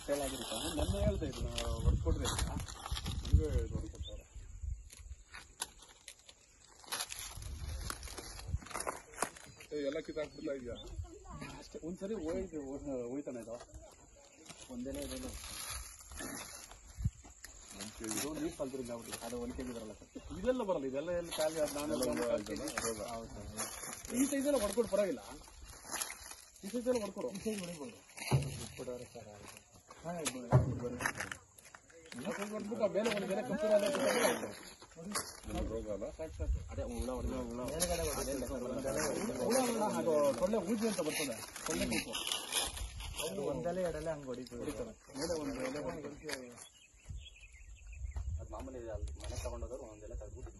fail ಆಗಿರುತ್ತೆ ನನ್ನ ಹೇಳ್ದೆ ಇದನ್ನ ಹೊಡ್ಕೊಡ್ರಿ ಅಂತ ಹಂಗೆ ಇದು ಹೊಡ್ಕೊಡ್ತಾರೆ ಎಲ್ಲ ಕಿತ್ತಾಕ್ಬಿಡ್ತಾ ಇದೆಯಾ ಅಷ್ಟೇ ಒಂದ್ಸರಿ ಹೋಯ್ತು ಹೋಯ್ತಾನೆ ಇದು ಒಂದೇನೇ ಇದೇನು ಇದು ನೀರು ಕಲ್ದ್ರಿಂದ ಆಗ್ಬಿಟ್ಟು ಅದು ಒಂದು ಕೆ ಜಿ ಬರಲ್ಲ ಸರ್ ಇದೆಲ್ಲ ಬರಲ್ಲ ಇದೆಲ್ಲ ಎಲ್ಲಿ ಖಾಲಿ ಅದು ನಾನು ಹೌದು ಸರ್ ಈ ಸೈಜೆಲ್ಲ ಹೊಡ್ಕೊಡು ಪರವಾಗಿಲ್ಲ ಈ ಸೈಜೆಲ್ಲ ಹೊಡ್ಕೊಡು ಕೊಡೋರು ಸರ್ ಹಾಂ ಹೊಡ್ಬಿಟ್ಟು ಆ ಮೇಲೆ ಒಂದು ಬೇರೆ ಕಂಪನಿ ರೋಗ ಅಲ್ಲ ಅದೇ ಹುಳ ಹೊಡೆದ ಹುಳ ಮೇಲ್ಗಡೆ ಹೊಡೆದಿಲ್ಲ ಸರ್ ಹುಳ ಅಲ್ಲ, ಅದು ಸೊಳ್ಳೆ ಊಜಿ ಅಂತ ಬರ್ತದೆ ಸೊಳ್ಳೆ ಕೂಸು ಅದು ಒಂದೆಲೆ ಎರಡಲೆ ಹಂಗೆ ಹೊಡಿತಾರೆ ಮೇಲೆ ಒಂದು ಎಲೆ ಒಂದು ಅದು ಮಾಮೂಲಿ ಅಲ್ಲಿ ಮನೆ ತಗೊಂಡೋದವ್ರು ಒಂದೆಲ್ಲ ತೆಗೆದ್ಬಿಟ್ಟು